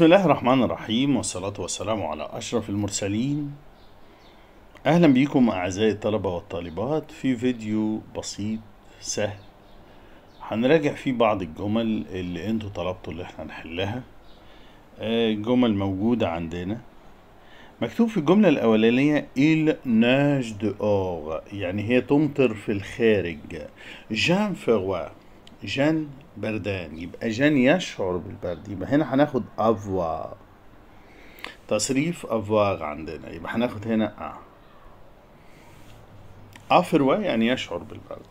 الله الرحمن الرحيم والصلاة والسلام على أشرف المرسلين أهلا بكم أعزائي الطلبة والطالبات في فيديو بسيط سهل هنراجع فيه بعض الجمل اللي انتوا طلبتوا اللي احنا نحلها آه، جمل موجودة عندنا مكتوب في الجملة الأولانية il neige dehors يعني هي تمطر في الخارج جان فروي جان بردان يبقى جان يشعر بالبرد يبقى هنا هناخد افوار تصريف افواغ عندنا يبقى هناخد هنا ا افروا يعني يشعر بالبرد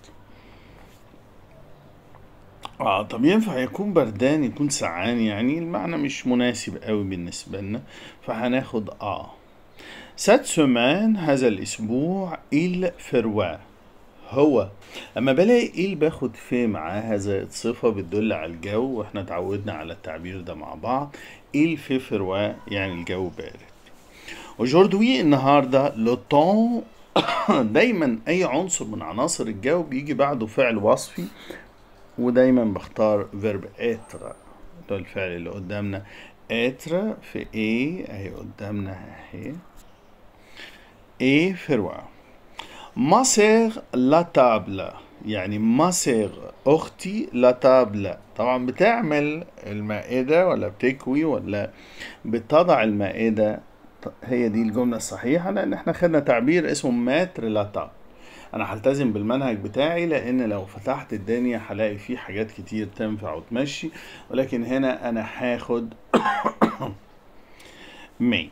اه طب ينفع يكون بردان يكون سعان يعني المعنى مش مناسب قوي بالنسبة لنا فهناخد اه سات سمان هذا الاسبوع il فروا هو اما بلاقي ايه باخد في معاها زائد صفة بتدل على الجو واحنا اتعودنا على التعبير ده مع بعض il في فروا يعني الجو بارد aujourd'hui النهارده لو طون دايما اي عنصر من عناصر الجو بيجي بعده فعل وصفي ودايما بختار فيرب اتر ده الفعل اللي قدامنا اتر في ايه اهي قدامنا اهي ايه فروا ما سيغ لا تابلة يعني ما سيغ اختي لا تابلة طبعا بتعمل المائدة ولا بتكوي ولا بتضع المائدة هي دي الجملة الصحيحة لان احنا خدنا تعبير اسمه ماتر لا تاب انا هلتزم بالمنهج بتاعي لان لو فتحت الدنيا هلاقي فيه حاجات كتير تنفع وتمشي ولكن هنا انا هاخد مي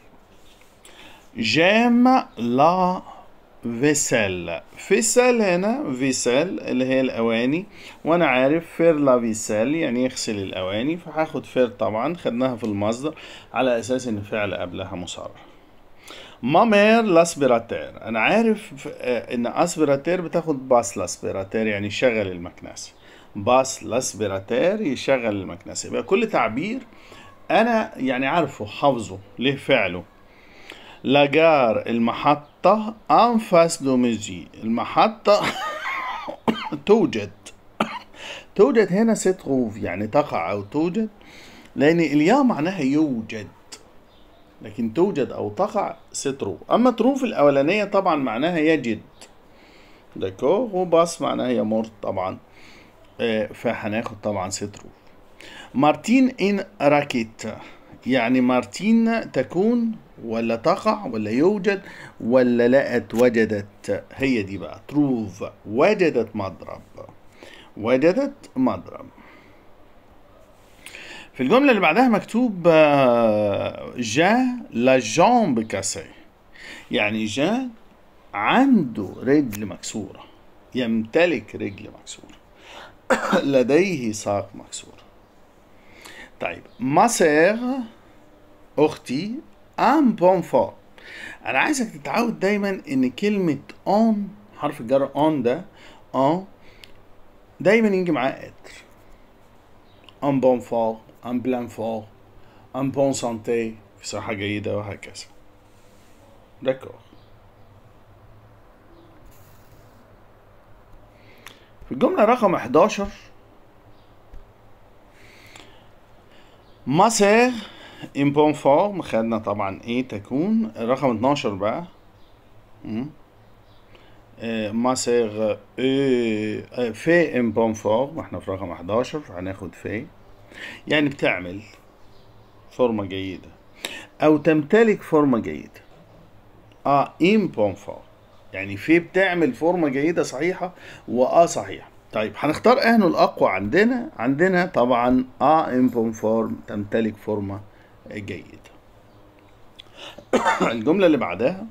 جيم لا فيسيل فيسيل هنا فيسيل اللي هي الاواني وانا عارف فير لا فيسيل يعني يغسل الاواني فهاخد فير طبعا خدناها في المصدر على اساس ان فعل قبلها مصرح مامير لاسبيراتير انا عارف ان اسبيراتير بتاخد باس لاسبيراتير يعني يشغل المكنسه باس لاسبيراتير يشغل المكنسه يبقى كل تعبير انا يعني عارفه حافظه ليه فعله لاجار المحطة أنفاس دوميجي المحطة توجد توجد هنا ستروف يعني تقع أو توجد لأن اليا معناها يوجد لكن توجد أو تقع ستروف أما تروف الأولانية طبعا معناها يجد داكور وباس معناها يمر طبعا آه فهناخد طبعا ستروف مارتين إن راكيت يعني مارتين تكون ولا تقع ولا يوجد ولا لقت وجدت هي دي بقى تروف وجدت مضرب وجدت مضرب في الجملة اللي بعدها مكتوب جا لا جامب كاسي يعني جا عنده رجل مكسورة يمتلك رجل مكسورة لديه ساق مكسورة طيب ما سير أختي ان بون فور انا عايزك تتعود دايما ان كلمة اون حرف الجر اون ده اون دايما يجي معاه اتر ان بون فور ان بلان فور ان بون سانتي في صحة جيدة وهكذا داكور في الجملة رقم 11 ما سير ان بون فورم خدنا طبعا ايه تكون رقم 12 بقى ما سيغ في ان بون فورم احنا في رقم 11 هناخد في يعني بتعمل فورمة جيدة او تمتلك فورمة جيدة اه ان بون فورم يعني في بتعمل فورمة جيدة صحيحة واه صحيحة طيب هنختار انه الاقوى عندنا عندنا طبعا اه ان بون فورم تمتلك فورمة جيد الجملة اللي بعدها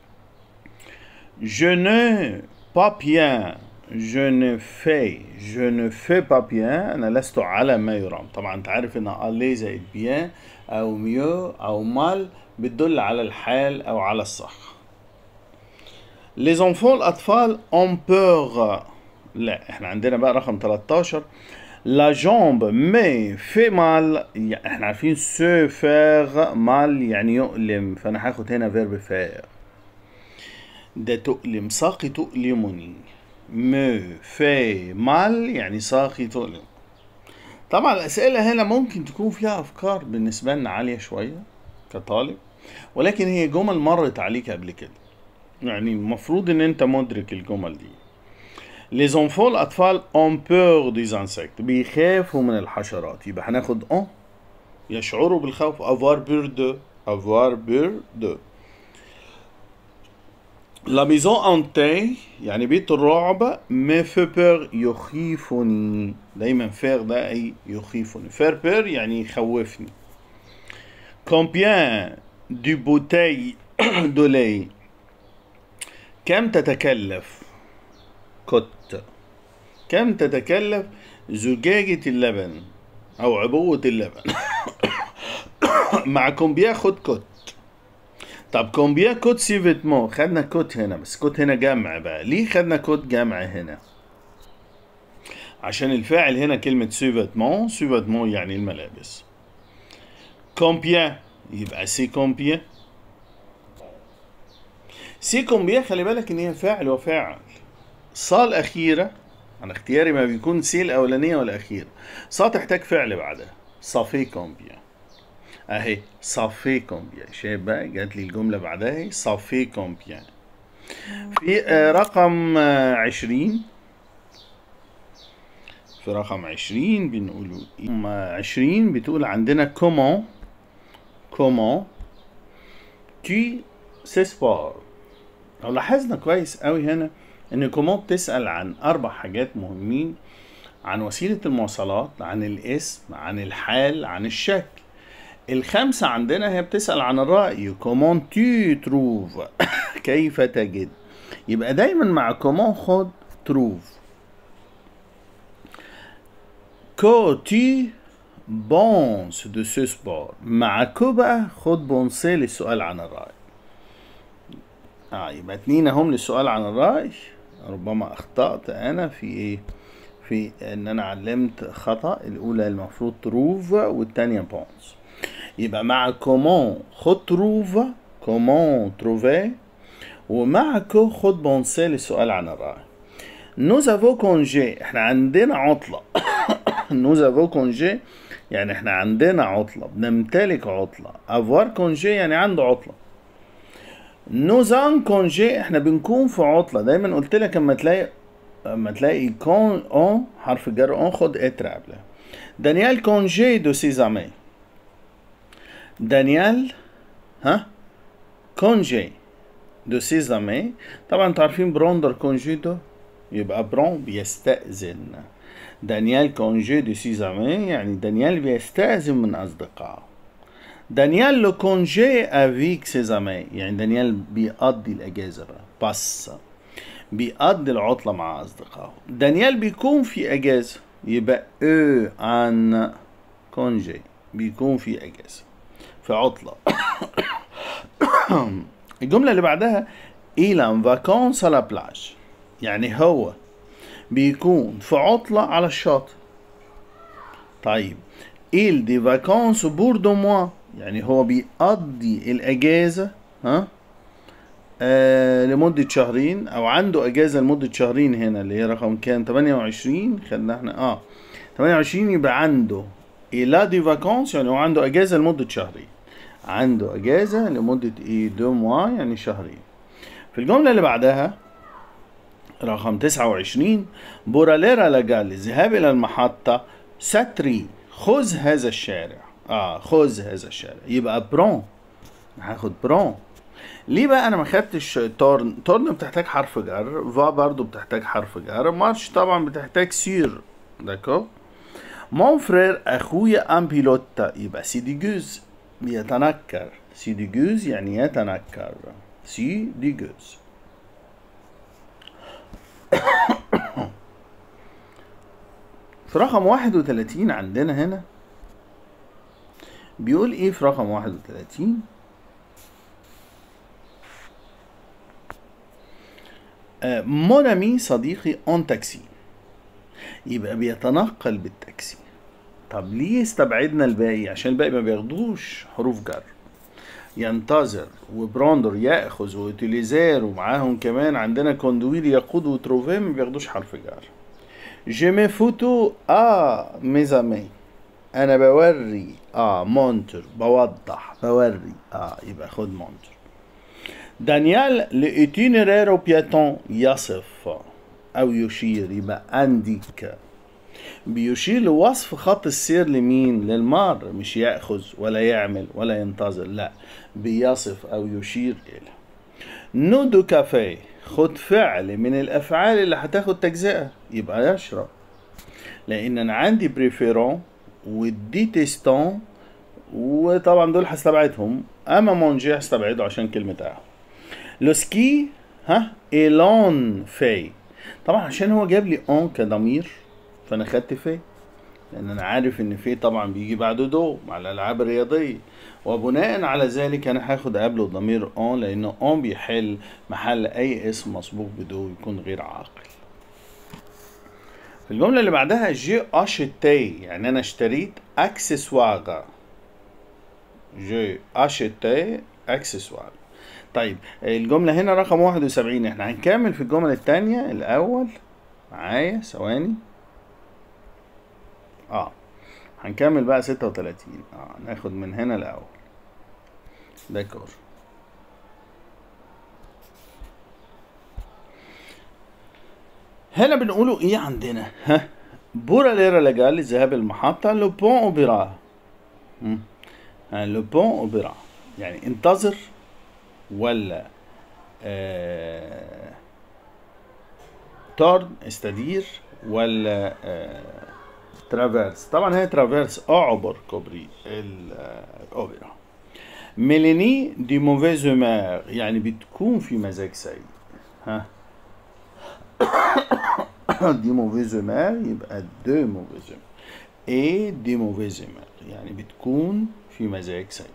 Je ne pas bien Je ne fais Je ne fais pas bien أنا لست على ما يرام طبعا أنت عارف إن ألي زائد bien أو ميو أو مال بتدل على الحال أو على الصح Les enfants الأطفال ont peur لا احنا عندنا بقى رقم 13 La jambe me fait mal احنا عارفين se faire mal يعني يؤلم فانا هاخد هنا فيرب faire ده تؤلم ساقي تؤلمني me fait mal يعني ساقي تؤلم طبعا الأسئلة هنا ممكن تكون فيها أفكار بالنسبة لنا عالية شوية كطالب ولكن هي جمل مرت عليك قبل كده يعني المفروض إن أنت مدرك الجمل دي Les enfants الأطفال ont peur des insectes بيخافوا من الحشرات يبقى هناخد on يشعروا بالخوف avoir peur de avoir peur de La maison hantée يعني بيت الرعب me fait peur يخيفني دايما faire ده أي يخيفني faire peur يعني يخوفني Combien du bouteille de lait كم تتكلف كت كم تتكلف زجاجة اللبن أو عبوة اللبن مع كومبيا خد كت طب كومبيا كوت سي فيتمون خدنا كوت هنا بس كوت هنا جمع بقى ليه خدنا كوت جمع هنا عشان الفاعل هنا كلمة سي فيتمون سي فيتمون يعني الملابس كومبيا يبقى سي كومبيا سي كومبيا خلي بالك ان هي فاعل وفاعل صا الأخيرة عن اختياري ما بيكون سي الأولانية والأخيرة صا تحتاج فعل بعدها صافي كومبيا أهي صافي كومبيا شايف بقى جات لي الجملة بعدها اهي صافي كومبيا في آه، رقم آه، عشرين في رقم عشرين بنقول إيه؟ رقم عشرين بتقول عندنا كومون كومون تي سيسبار لو لاحظنا كويس قوي هنا ان كومون بتسأل عن اربع حاجات مهمين عن وسيلة المواصلات عن الاسم عن الحال عن الشكل الخامسة عندنا هي بتسأل عن الرأي كومون تي تروف كيف تجد يبقى دايما مع كومون خد تروف كو تي بونس دو سو سبور مع كو بقى خد بونسي للسؤال عن الرأي اه يبقى اتنين اهم للسؤال عن الرأي ربما اخطأت انا في ايه في ان انا علمت خطأ الاولى المفروض تروف والتانية بونس يبقى مع كومون خد تروف كومون تروفي ومع كو خد بونسي للسؤال عن الرأي نوز افو كونجي احنا عندنا عطلة نوز افو كونجي يعني احنا عندنا عطلة بنمتلك عطلة افوار كونجي يعني عنده عطلة نوزان كونجي احنا بنكون في عطلة دايما قلت لك اما تلاقي اما تلاقي كون اون حرف جر اون خد اتر قبلها دانيال كونجي دو سيزامي دانيال ها كونجي دو سيزامي طبعا انتوا عارفين بروندر كونجيدو يبقى برون بيستأذن دانيال كونجي دو سيزامي يعني دانيال بيستأذن من أصدقائه دانيال لو كونجي افيك سيزامي يعني دانيال بيقضي الأجازة بقى باس بيقضي العطلة مع أصدقائه دانيال بيكون في أجازة يبقى او عن كونجي بيكون في أجازة في عطلة الجملة اللي بعدها il en vacances à la plage يعني هو بيكون في عطلة على الشاطئ طيب il des vacances pour deux mois يعني هو بيقضي الأجازة ها آه لمدة شهرين أو عنده أجازة لمدة شهرين هنا اللي هي رقم كام 28 خدنا احنا اه 28 يبقى عنده إلا دي فاكونس يعني هو عنده أجازة لمدة شهرين عنده أجازة لمدة إيه دو موا يعني شهرين في الجملة اللي بعدها رقم 29 بوراليرا لاجال الذهاب إلى المحطة ستري خذ هذا الشارع اه خذ هذا الشارع يبقى برون هاخد برون ليه بقى انا ما خدتش تورن تورن بتحتاج حرف جر فا برضو بتحتاج حرف جر مارش طبعا بتحتاج سير داكو مون فرير اخويا ام بيلوتا يبقى سي دي جوز بيتنكر سي دي جوز يعني يتنكر سي دي جوز في رقم 31 عندنا هنا بيقول ايه في رقم 31 آه، مونامي صديقي اون تاكسي يبقى بيتنقل بالتاكسي طب ليه استبعدنا الباقي عشان الباقي ما بياخدوش حروف جر ينتظر وبراندر ياخذ ويوتيليزير ومعاهم كمان عندنا كوندويل يقود وتروفيه ما بياخدوش حرف جر Je me photo à mes amis انا بوري اه مونتر بوضح بوري اه يبقى خد مونتر دانيال لإتينيريرو بياتون يصف أو يشير يبقى أنديك بيشير لوصف خط السير لمين للمار مش يأخذ ولا يعمل ولا ينتظر لا بيصف أو يشير إلى نو دو كافيه خد فعل من الأفعال اللي هتاخد تجزئة يبقى يشرب لأن أنا عندي بريفيرون وديتيستون وطبعا دول هستبعدهم أما مونجي هستبعده عشان كلمة أهو لو سكي ها ايلون في طبعا عشان هو جاب لي اون كضمير فانا خدت في لان انا عارف ان في طبعا بيجي بعده دو مع الالعاب الرياضيه وبناء على ذلك انا هاخد قبله ضمير اون لان اون بيحل محل اي اسم مسبوق بدو يكون غير عاقل في الجمله اللي بعدها جي اشتي يعني انا اشتريت اكسسوار جي اشتي اكسسوار طيب الجملة هنا رقم 71 احنا هنكمل في الجملة التانية الأول معايا ثواني اه هنكمل بقى 36 اه ناخد من هنا الأول ديكور هنا بنقولوا ايه عندنا ها بورا ليرا لجال ذهاب المحطة لو بون اوبرا لو بون اوبرا يعني انتظر ولا آه تورن استدير ولا آه ترافيرس طبعا هي ترافيرس اعبر كوبري الاوبرا ميلاني دي موفيز هومير يعني بتكون في مزاج سيء ها دي موفيز هومير يبقى دو موفيز هومير اي دي موفيز هومير يعني بتكون في مزاج سيء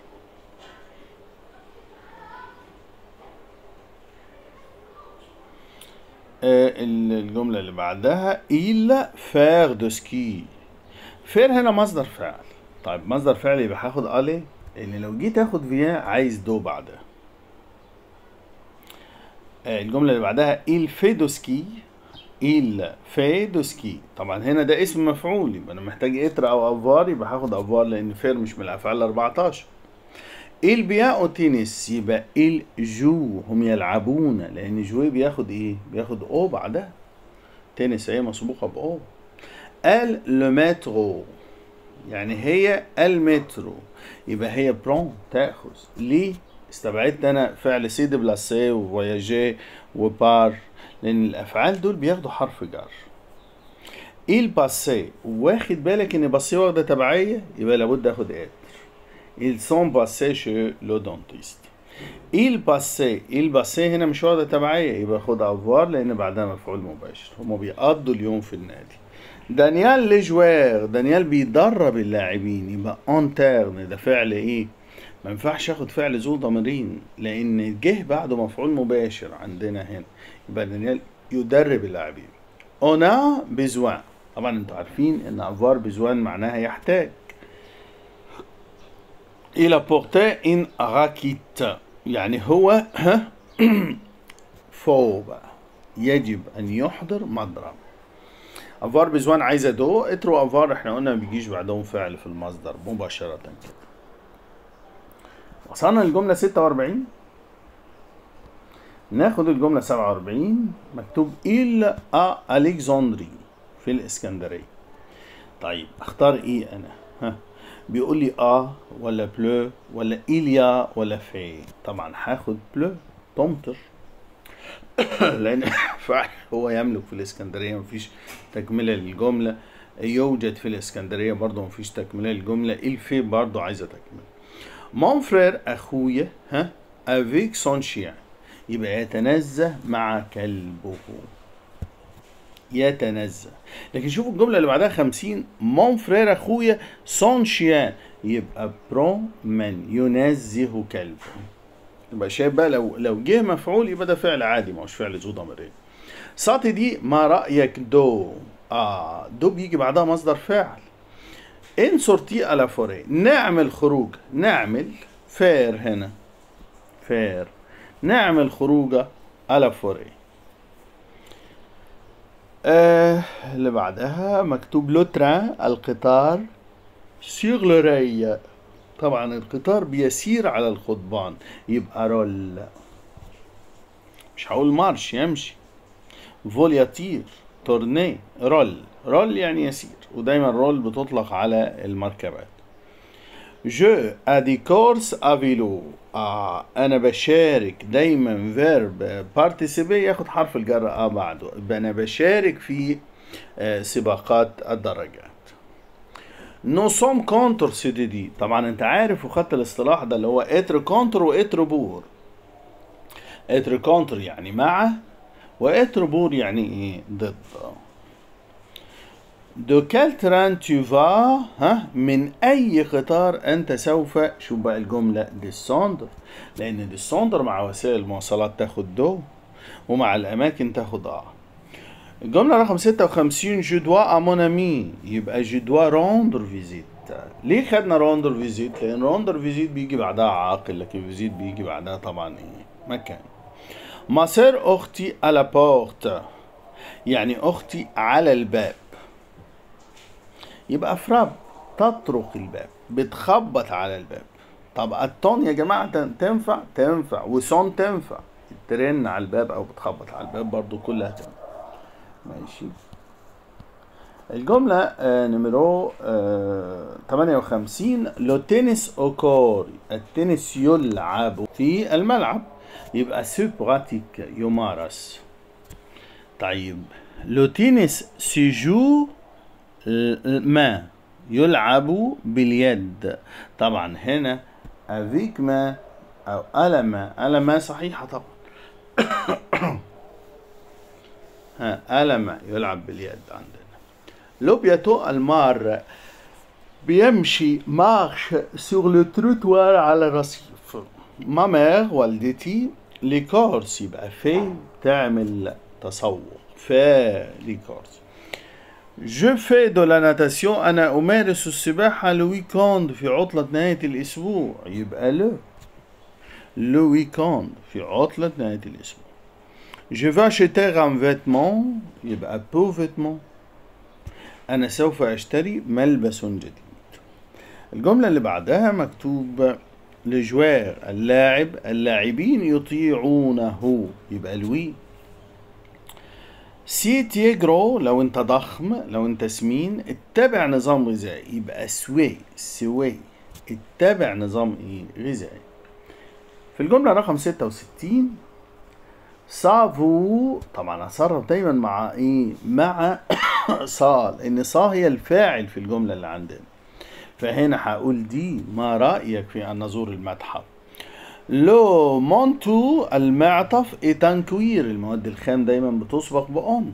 الجملة اللي بعدها il faire de ski فير هنا مصدر فعل طيب مصدر فعل يبقى هاخد الي لان لو جيت اخد فيا عايز دو بعدها الجملة اللي بعدها il fait de ski il fait de ski طبعا هنا ده اسم مفعول يبقى انا محتاج اتر او افار يبقى هاخد افار لان فير مش من الافعال ال 14 il vient au tennis يبقى il joue هم يلعبون لان جوي بياخد ايه بياخد او بعدها تنس هي مسبوقه باو ال لو مترو يعني هي المترو يبقى هي برون تاخذ ليه استبعدت انا فعل سي ديبلاسي وفواياجي وبار لان الافعال دول بياخدوا حرف جر il باسي واخد بالك ان باسي واخده تبعيه يبقى لابد اخد ات ils sont passés chez le dentiste il passait il passait هنا مش واخده تبعيه يبقى خد افوار لان بعدها مفعول مباشر هما بيقضوا اليوم في النادي دانيال لجوار دانيال بيدرب اللاعبين يبقى انترن ده فعل ايه ما ينفعش اخد فعل ذو ضميرين لان جه بعده مفعول مباشر عندنا هنا يبقى دانيال يدرب اللاعبين انا بزوان طبعا انتوا عارفين ان افوار بزوان معناها يحتاج il apportait une raquette يعني هو فو بقى يجب ان يحضر مضرب افار بزوان عايزه دو اترو افار احنا قلنا ما بيجيش بعدهم فعل في المصدر مباشره كده وصلنا للجمله 46 ناخد الجمله 47 مكتوب il à الكسندري في الاسكندريه طيب اختار ايه انا ها بيقول لي اه ولا بلو ولا إليا ولا في طبعا هاخد بلو تمطر لان فعل هو يملك في الاسكندريه مفيش تكمله للجمله يوجد في الاسكندريه برضه مفيش تكمله للجمله الفي برضه عايزه تكمله مون فرير اخويا ها افيك سون شيان يبقى يتنزه مع كلبه يتنزه لكن شوفوا الجمله اللي بعدها 50 مون فرير اخويا سون شيان يبقى برون من ينزه كلبه يبقى شايف بقى لو لو جه مفعول يبقى ده فعل عادي ما هوش فعل ذو ضميرين ساطي دي ما رايك دو اه دو بيجي بعدها مصدر فاعل ان سورتي على فوري نعمل خروج نعمل فير هنا فير نعمل خروجه على فوري آه اللي بعدها مكتوب لوترا القطار sur l'oreille طبعا القطار بيسير على القضبان يبقى رول مش هقول مارش يمشي فول يطير تورني رول رول يعني يسير ودايما رول بتطلق على المركبات جو ادي كورس افيلو آه انا بشارك دايما فيرب بارتيسيبي ياخد حرف الجر اه بعده يبقى انا بشارك في آه سباقات الدراجات نو سوم كونتر سي دي دي طبعا انت عارف وخدت الاصطلاح ده اللي هو اتر كونتر واتر بور اتر كونتر يعني مع واتر بور يعني ايه ضد دو كال تران تو فا ها من اي قطار انت سوف شوف بقى الجمله ديسوندر لان ديسوندر مع وسائل المواصلات تاخد دو ومع الاماكن تاخد اه الجمله رقم 56 جو دوا ا مون امي يبقى جو دوا روندر فيزيت ليه خدنا روندر فيزيت لان روندر فيزيت بيجي بعدها عاقل لكن فيزيت بيجي بعدها طبعا ايه مكان ما سير اختي على بورت يعني اختي على الباب يبقى فراب تطرق الباب بتخبط على الباب طب التون يا جماعة تنفع تنفع وسون تنفع ترن على الباب او بتخبط على الباب برضو كلها تنفع ماشي الجملة آه نمرو آه 58 لو تنس اوكوري التنس يلعب في الملعب يبقى سو براتيك يمارس طيب لو تنس سيجو ما يلعب باليد طبعا هنا افيك ما او ألما ألما صحيحة طبعا ها ألما يلعب باليد عندنا لو بيتو المار بيمشي مارش سور لو تروتوار على الرصيف ما مير والدتي ليكورس يبقى في تعمل تسوق في ليكورس جو في دو لا ناتاسيون انا امارس السباحه لو ويكوند في عطله نهايه الاسبوع يبقى لو لو ويكوند في عطله نهايه الاسبوع جو في acheter un vêtement يبقى بو فيتمون انا سوف اشتري ملبس جديد الجمله اللي بعدها مكتوب لجوار اللاعب اللاعبين يطيعونه يبقى لوي سي تيجرو لو انت ضخم لو انت سمين اتبع نظام غذائي يبقى سوي سوي اتبع نظام ايه غذائي في الجملة رقم 66 سافو طبعا اتصرف دايما مع ايه مع صا لان صا هي الفاعل في الجملة اللي عندنا فهنا هقول دي ما رأيك في أن نزور المتحف لو مونتو المعطف تنكوير المواد الخام دايما بتسبق بأون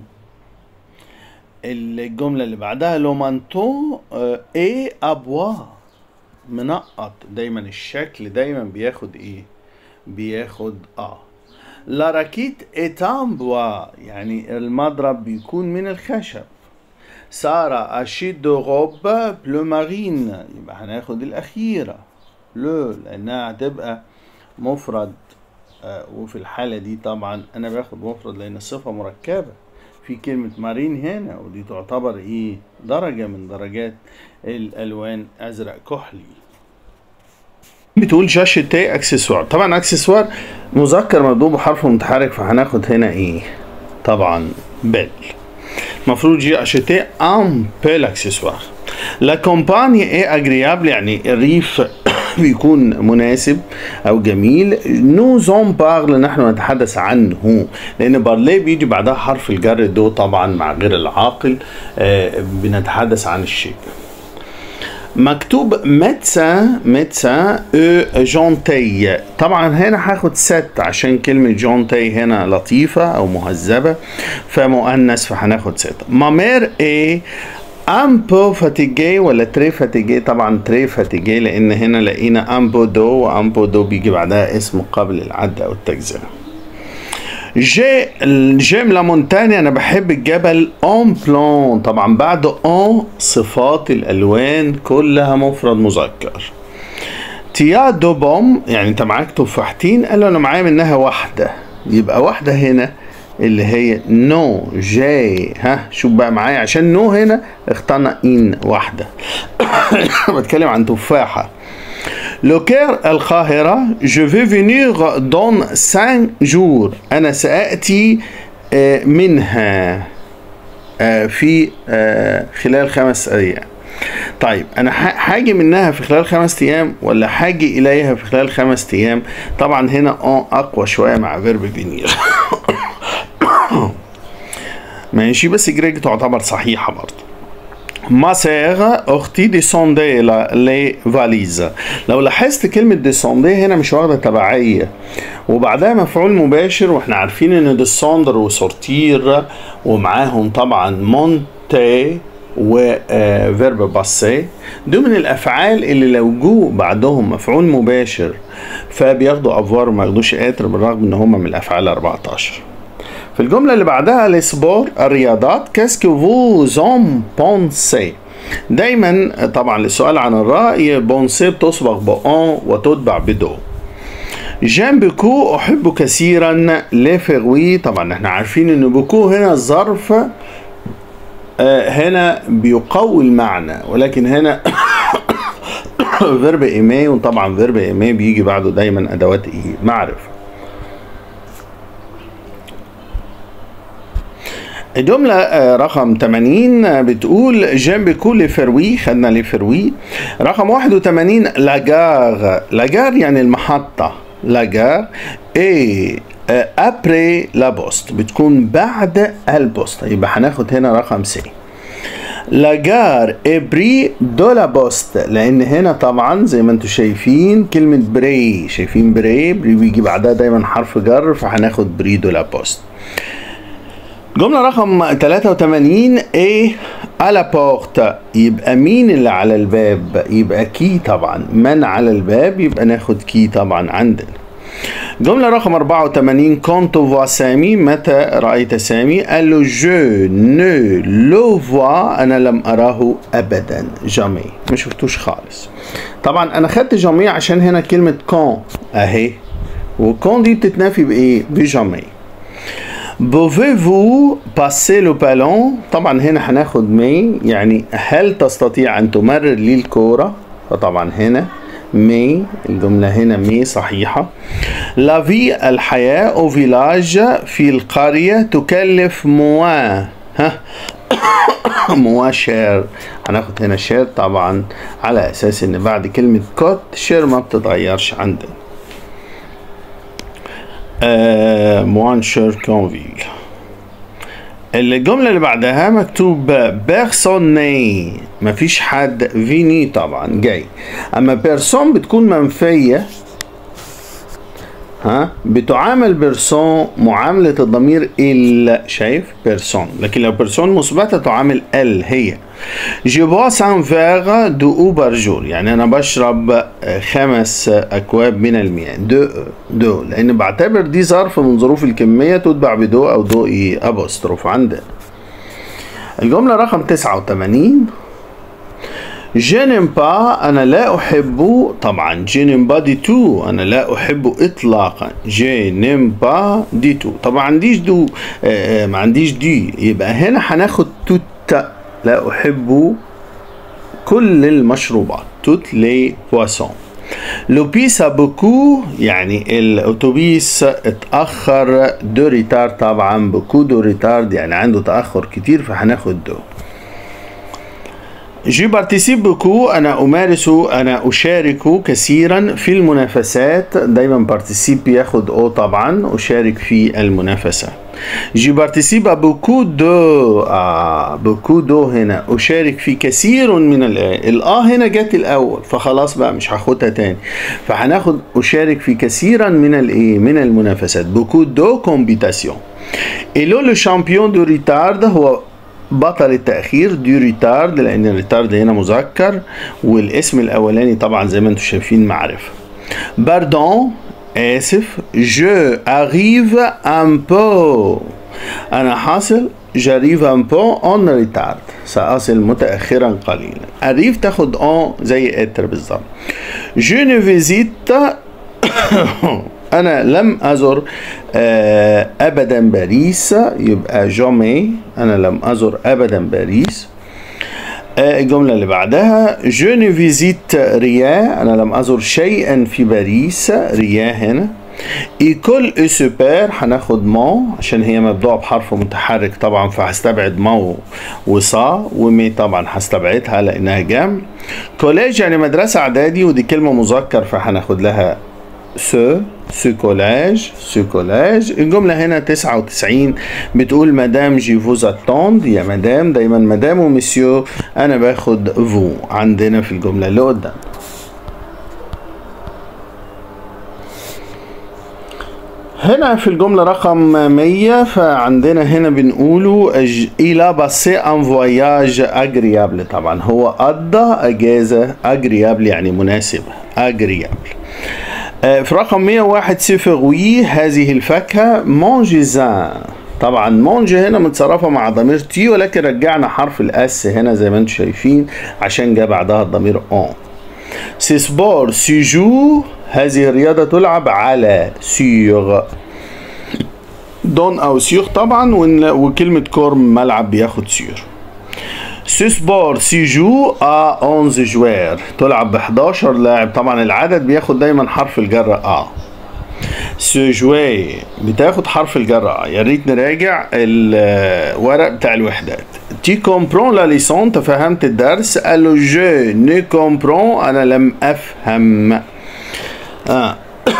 الجملة اللي بعدها لو مانتو ايه ابوا منقط دايما الشكل دايما بياخد ايه بياخد اه لا راكيت اتامبوا يعني المضرب بيكون من الخشب سارة أشيد دو غوب بلو مارين يبقى هناخد الأخيرة بلو لأنها هتبقى مفرد آه وفي الحالة دي طبعا أنا باخد مفرد لأن الصفة مركبة في كلمة مارين هنا ودي تعتبر إيه درجة من درجات الألوان أزرق كحلي بتقول جاشيتي اكسسوار طبعا اكسسوار مذكر مبدوء بحرف متحرك فهناخد هنا ايه طبعا بل المفروض جي acheter un bel accessoire la campagne est agréable يعني الريف بيكون مناسب او جميل نو زون بارل نحن نتحدث عنه لان بارلي بيجي بعدها حرف الجر دو طبعا مع غير العاقل آه بنتحدث عن الشيء مكتوب ميدسان ميدسان او جونتي طبعا هنا هاخد ست عشان كلمة جونتي هنا لطيفة او مهذبة فمؤنث فهناخد ست مامير ايه ان بو فاتيجي ولا تري فاتيجي طبعا تري فاتيجي لان هنا لقينا ان بو دو وان بو دو بيجي بعدها اسم قبل العد او التجزئة جي جيم لا مونتاني انا بحب الجبل اون بلون طبعا بعد اون صفات الالوان كلها مفرد مذكر تيا دو بوم يعني انت معاك تفاحتين قال له انا معايا منها واحده يبقى واحده هنا اللي هي نو جاي ها شوف بقى معايا عشان نو هنا اخترنا ان واحدة بتكلم عن تفاحة لوكير القاهرة je vais venir dans cinq jours أنا سأأتي آه، منها آه، في آه، خلال خمس أيام طيب أنا ح- هاجي منها في خلال خمس أيام ولا هاجي إليها في خلال خمس أيام طبعا هنا أن أقوى شوية مع فيرب فينير ماشي بس جريج تعتبر صحيحة برضه ما سيغ اختي ديسوندي لي فاليز لو لاحظت كلمة ديسوندي هنا مش واخدة تبعية وبعدها مفعول مباشر واحنا عارفين ان ديسوندر وسورتير ومعاهم طبعا مونتي وفيرب باسي دول من الافعال اللي لو جو بعدهم مفعول مباشر فبياخدوا افوار وما ياخدوش اتر بالرغم ان هم من الافعال 14 في الجملة اللي بعدها السبور الرياضات كاسكو فوز اون بونسي دايما طبعا للسؤال عن الرأي بونسي بتصبغ بأون وتتبع بدو جيم بكو أحب كثيرا لفغوي طبعا احنا عارفين ان بكو هنا الظرف آه، هنا بيقوي المعنى ولكن هنا فيرب ايمي وطبعا فيرب ايمي بيجي بعده دايما ادوات ايه معرفه الجملة آه، رقم 80 آه، بتقول جنب كل فروي خدنا لفروي رقم 81 لاجار لاجار يعني المحطة لاجار ايه ابري لا بوست بتكون بعد البوست يبقى هناخد هنا رقم سي لاجار ابري دو لا بوست لان هنا طبعا زي ما انتم شايفين كلمة بري شايفين بري بري بيجي بعدها دايما حرف جر فهناخد بري دو لا بوست جملة رقم 83 ايه على بورت يبقى مين اللي على الباب يبقى كي طبعا من على الباب يبقى ناخد كي طبعا عندنا جملة رقم 84 كنت فوا سامي متى رأيت سامي قال له جو نو لو فوا أنا لم أراه أبدا جامي ما شفتوش خالص طبعا أنا خدت جامي عشان هنا كلمة كون أهي وكون دي بتتنافي بإيه بجامي Pouvez-vous passer le ballon طبعا هنا هناخد مي يعني هل تستطيع أن تمرر لي الكورة فطبعا هنا مي الجملة هنا مي صحيحة لا في الحياة أو فيلاج في القرية تكلف موان ها موا شير هناخد هنا شير طبعا على أساس إن بعد كلمة كوت شير ما بتتغيرش عندنا آه موان شير كونفيل الجملة اللي بعدها مكتوب بيرسوني مفيش حد فيني طبعا جاي اما بيرسون بتكون منفية ها بتعامل بيرسون معاملة الضمير ال شايف بيرسون لكن لو بيرسون مثبتة تعامل ال هي جيبوا سان فيغ دو او بارجور يعني انا بشرب خمس اكواب من المياه دو دو لان بعتبر دي ظرف من ظروف الكمية تتبع بدو او دو اي ابوستروف عندنا الجملة رقم 89 جينيم با انا لا احب طبعا جينيم با دي تو انا لا احب اطلاقا جينيم با دي تو طبعا ما عنديش دو آه ما عنديش دي يبقى هنا هناخد توت لا احب كل المشروبات توت لي بواسون لو بيس بوكو يعني الاتوبيس اتاخر دو ريتار طبعا بوكو دو ريتارد يعني عنده تاخر كتير فهناخد دو جي بارتيسيب بوكو انا امارس انا اشارك كثيرا في المنافسات دايما بارتيسيب بياخد او طبعا اشارك في المنافسه جي بارتيسيب بوكو دو آه بوكو دو هنا اشارك في كثير من الاه هنا جت الاول فخلاص بقى مش هاخدها تاني فهناخد اشارك في كثيرا من الايه من المنافسات بوكو دو كومبيتاسيون ايلو لو شامبيون دو ريتارد هو بطل التأخير دي ريتارد لأن الريتارد هنا مذكر والاسم الأولاني طبعا زي ما انتم شايفين معرفة باردون آسف جو أريف أن بو أنا حاصل جاريف أن بو أون ريتارد سأصل متأخرا قليلا أريف تاخد أون زي إتر بالظبط جو نو فيزيت انا لم ازر آه، ابدا باريس يبقى جامي انا لم ازر ابدا باريس آه، الجملة اللي بعدها جو ne visite rien أنا لم أزر شيئا في باريس ريا هنا ايكول او سوبر هناخد ما عشان هي مبدوعة بحرف متحرك طبعا فهستبعد ما وصا ومي طبعا هستبعدها لأنها جمع كوليج يعني مدرسة إعدادي ودي كلمة مذكر فهناخد لها سو سو كولاج سو كولاج الجملة هنا 99 بتقول مدام جي فوز اتوند يا مدام دايما مدام ومسيو انا باخد فو عندنا في الجملة اللي قدام هنا في الجملة رقم 100 فعندنا هنا بنقوله إلى باسي ان فواياج اجريابل طبعا هو قضى اجازة اجريابل يعني مناسبة اجريابل في رقم 101 صفر وي هذه الفاكهة مونجيزان طبعا مونج هنا متصرفة مع ضمير تي ولكن رجعنا حرف الاس هنا زي ما انتم شايفين عشان جاء بعدها الضمير اون سي سبور سيجو هذه الرياضة تلعب على سيغ دون او سيغ طبعا وكلمة كورم ملعب بياخد سيغ سو سبور سيجو ا 11 جوار تلعب ب 11 لاعب طبعا العدد بياخد دايما حرف الجر ا سو جوي بتاخد حرف الجر ا يا ريت نراجع الورق بتاع الوحدات تي كومبرون لا ليسون تفهمت الدرس قال له جو ني كومبرون انا لم افهم اه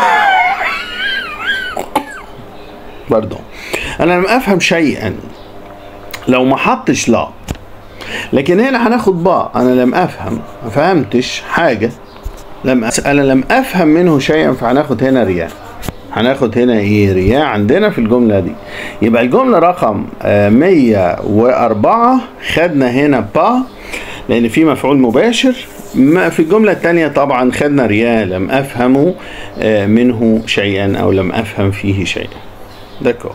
باردون انا لم افهم شيئا لو ما حطش لا لكن هنا هناخد با انا لم افهم ما فهمتش حاجه لم أس... انا لم افهم منه شيئا فهناخد هنا رياء هناخد هنا ايه رياء عندنا في الجمله دي يبقى الجمله رقم آه 104 خدنا هنا با لان في مفعول مباشر ما في الجمله الثانيه طبعا خدنا رياء لم افهم آه منه شيئا او لم افهم فيه شيئا دكو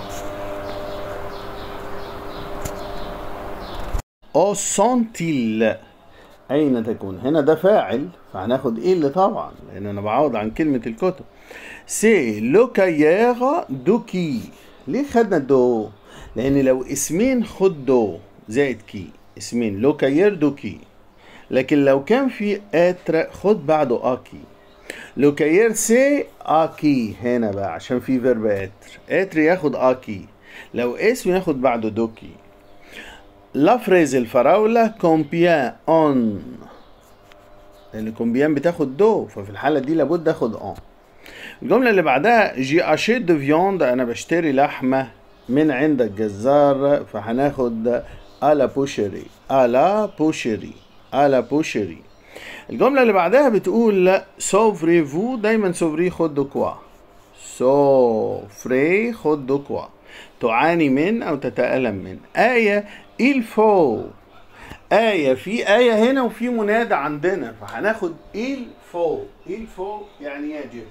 او سنتيل أين تكون؟ هنا ده فاعل فهناخد إيه اللي طبعا لأن أنا بعوض عن كلمة الكتب سي لو كايير دو كي ليه خدنا دو؟ لأن لو اسمين خد دو زائد كي اسمين لو كايير دو كي لكن لو كان في اتر خد بعده اكي لو كايير سي اكي هنا بقى عشان في فيرب اتر اتر ياخد اكي لو اسم ياخد بعده دوكي لا فريز الفراولة كومبيان اون لأن كومبيان بتاخد دو ففي الحالة دي لابد اخد اون الجملة اللي بعدها جي اشيت دو فيوند أنا بشتري لحمة من عند الجزار فهناخد ألا بوشري ألا بوشري ألا بوشري الجملة اللي بعدها بتقول سوفري فو دايما سوفري خد دو كوا سوفري خد دو كوا تعاني من أو تتألم من آية il faut آية في آية هنا وفي منادى عندنا فهناخد il faut il faut يعني يجب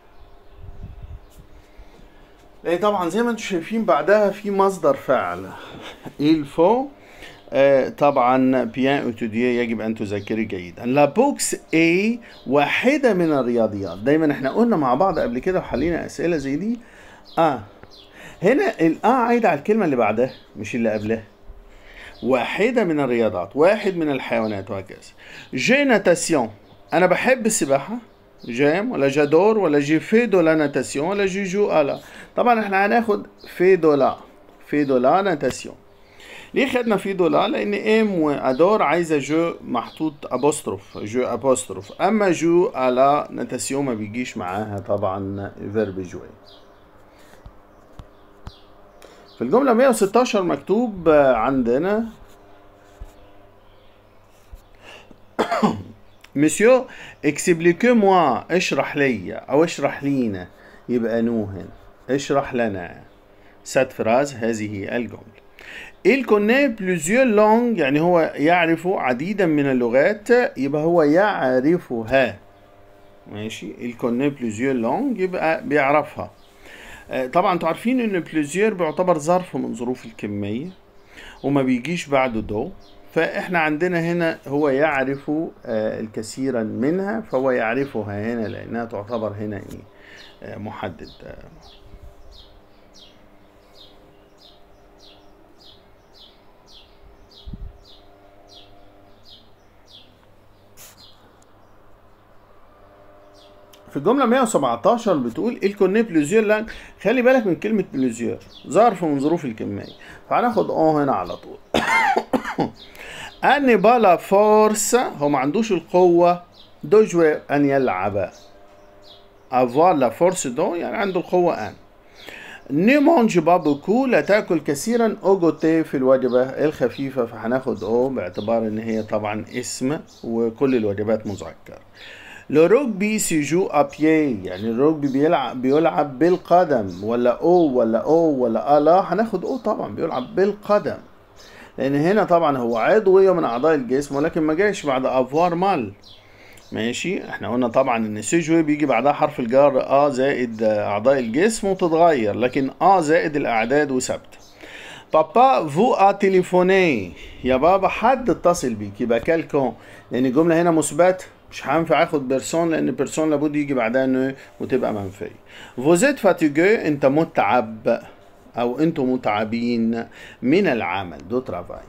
لأن طبعا زي ما انتم شايفين بعدها في مصدر فعل il faut آه طبعا بيان اوتوديي يجب ان تذاكري جيدا لا بوكس اي واحدة من الرياضيات دايما احنا قلنا مع بعض قبل كده وحلينا اسئلة زي دي اه هنا الاه عايدة على الكلمة اللي بعدها مش اللي قبلها واحدة من الرياضات واحد من الحيوانات وهكذا جي ناتاسيون أنا بحب السباحة جيم ولا جادور ولا جي في دو لا ناتاسيون ولا جي جو ألا طبعا احنا هناخد في دو لا في دو لا ناتاسيون ليه خدنا في دو لا لأن ام وأدور عايزة جو محطوط أبوستروف جو أبوستروف أما جو ألا ناتاسيون ما بيجيش معاها طبعا فيرب جوي في الجملة 116 مكتوب عندنا مسيو اكسبليكو موا اشرح لي او اشرح لينا يبقى نو هنا اشرح لنا سات فراز هذه الجملة Il connaît plusieurs langues يعني هو يعرف عديدا من اللغات يبقى هو يعرفها ماشي Il connaît plusieurs langues يبقى بيعرفها طبعا انتوا عارفين ان بليزير بيعتبر ظرف من ظروف الكمية وما بيجيش بعده دو فاحنا عندنا هنا هو يعرف الكثير منها فهو يعرفها هنا لانها تعتبر هنا ايه آه، محدد آه. في الجملة 117 بتقول الكوني بلوزيور لان خلي بالك من كلمة بلوزيور ظرف من ظروف الكمية فهناخد اه هنا على طول أن بالا فورس هو ما عندوش القوة دو جوي أن يلعب avoir la force دو يعني عنده القوة أن ne mange pas beaucoup لا تاكل كثيرا اوجوتي في الوجبة الخفيفة فهناخد او باعتبار ان هي طبعا اسم وكل الوجبات مذكر لو روجبي سيجو ابيي يعني الروجبي بيلعب بيلعب بالقدم ولا او ولا او ولا الا هناخد او طبعا بيلعب بالقدم لان هنا طبعا هو عضوية من اعضاء الجسم ولكن ما جاش بعد افوار مال ماشي احنا قلنا طبعا ان سيجوي بيجي بعدها حرف الجر اه زائد اعضاء الجسم وتتغير لكن اه زائد الاعداد وثابته بابا فو ا تليفوني يا بابا حد اتصل بيك يبقى كالكون لان الجمله هنا مثبته مش هينفع اخد بيرسون لان بيرسون لابد يجي بعدها نو وتبقى منفيه فوزيت فاتيجو انت متعب او انتم متعبين من العمل دو ترافاي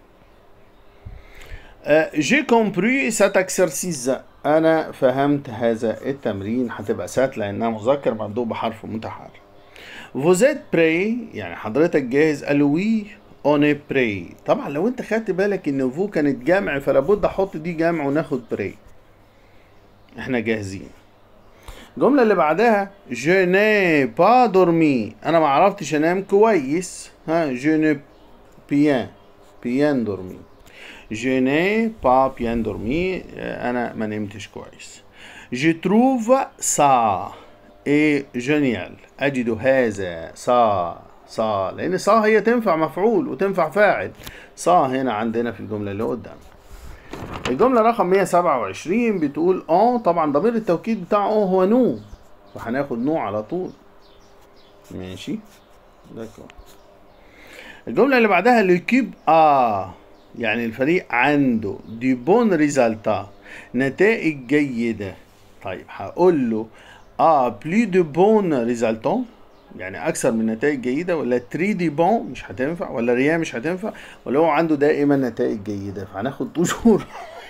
جي كومبري سات اكسرسيز انا فهمت هذا التمرين هتبقى سات لانها مذكر مندوب بحرف متحرك فوزيت بري يعني حضرتك جاهز قالوا وي اون بري طبعا لو انت خدت بالك ان فو كانت جمع فلا بد احط دي جمع وناخد بري احنا جاهزين الجمله اللي بعدها جو ني با دورمي انا ما عرفتش انام كويس ها جو ني بيان بيان دورمي Je n'ai pas bien dormi. أنا ما نمتش كويس. Je trouve ça et génial. أجد هذا صا صا لأن صا هي تنفع مفعول وتنفع فاعل. صا هنا عندنا في الجملة اللي قدام. الجملة رقم 127 بتقول اه طبعا ضمير التوكيد بتاع اه هو نو فهناخد نو على طول. ماشي. ده الجملة اللي بعدها لكيب اه يعني الفريق عنده دي بون ريزالتا نتائج جيدة طيب هقول له اه بلي دو بون ريزالتون يعني اكثر من نتائج جيده ولا تري دي بون مش هتنفع ولا ريا مش هتنفع ولا هو عنده دائما نتائج جيده فهناخد توجور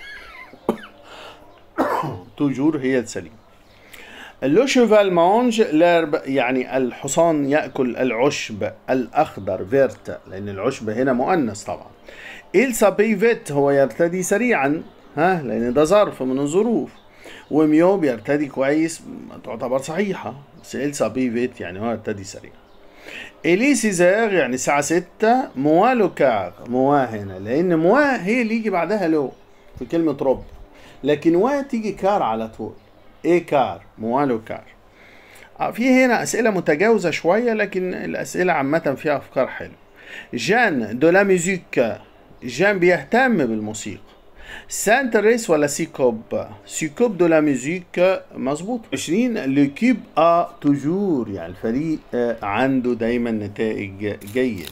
توجور هي السليم لو شيفال مانج لارب يعني الحصان ياكل العشب الاخضر فيرت لان العشب هنا مؤنث طبعا il s'appelle هو يرتدي سريعا ها لان ده ظرف من الظروف وميو بيرتدي كويس تعتبر صحيحة بس il s'appelle يعني هو يرتدي سريعا إلي سيزار يعني الساعة ستة موا لو كار موا هنا لأن موا هي اللي يجي بعدها لو في كلمة رب لكن وا تيجي كار على طول إيه كار موا لو كار في هنا أسئلة متجاوزة شوية لكن الأسئلة عامة فيها أفكار حلوة جان دو لا ميوزيك جان بيهتم بالموسيقى سانتريس ولا سيكوب سيكوب دو لا ميوزيك مظبوط 20 لوكيب ا توجور يعني الفريق عنده دايما نتائج جيده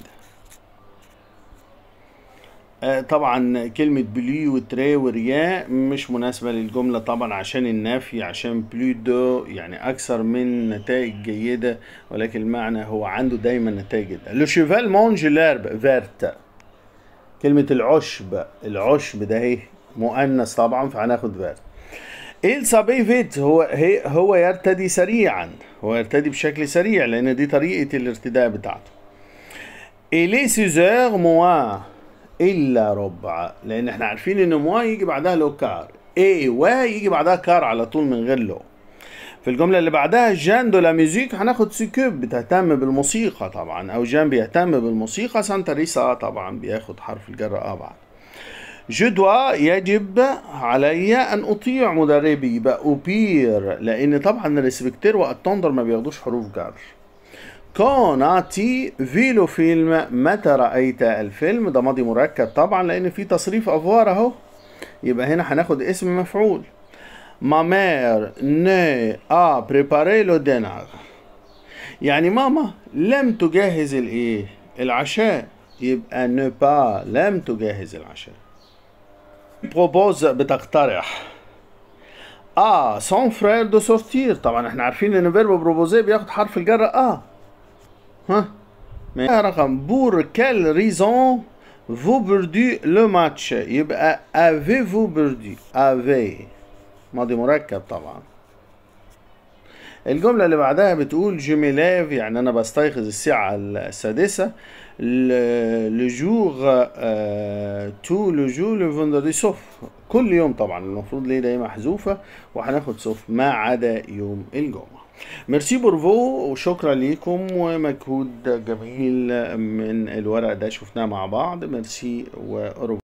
طبعا كلمة بلي وتري وريا مش مناسبة للجملة طبعا عشان النفي عشان بلو دو يعني أكثر من نتائج جيدة ولكن المعنى هو عنده دايما نتائج جيدة لو شيفال مونج لارب فيرت كلمة العشب العشب ده اهي مؤنث طبعا فهناخد فيرت إل سابي فيت هو هي هو يرتدي سريعا هو يرتدي بشكل سريع لأن دي طريقة الارتداء بتاعته إلي سيزور موا إلا ربع لأن احنا عارفين إن موا يجي بعدها لو كار إيه وا يجي بعدها كار على طول من غير لو في الجملة اللي بعدها جان دو لا ميوزيك هناخد سيكوب بتهتم بالموسيقى طبعا أو جان بيهتم بالموسيقى سانتاريسا طبعا بياخد حرف الجر آه بعد جو دوا يجب علي أن أطيع مدربي يبقى أوبير لأن طبعا الريسبكتير والتندر ما بياخدوش حروف جر كوناتي فيلو فيلم متى رأيت الفيلم ده ماضي مركب طبعا لأن في تصريف أفوار أهو يبقى هنا هناخد اسم مفعول ما مير ne a préparé le dîner يعني ماما لم تجهز الايه العشاء يبقى ne pas لم تجهز العشاء بروبوز بتقترح اه سون فرير دو سورتير طبعا احنا عارفين ان فيرب بروبوزي بياخد حرف الجر اه ها رقم بور كال ريزون فو بردو لو ماتش يبقى افي فو بردو افي ماضي مركب طبعا الجملة اللي بعدها بتقول جيميلاف يعني أنا بستيقظ الساعة السادسة لو جور تو لو جور لو فوندردي سوف كل يوم طبعا المفروض ليه ده محذوفة وهناخد سوف ما عدا يوم الجمعة ميرسي بورفو وشكرا ليكم ومجهود جميل من الورق ده شفناه مع بعض ميرسي ورب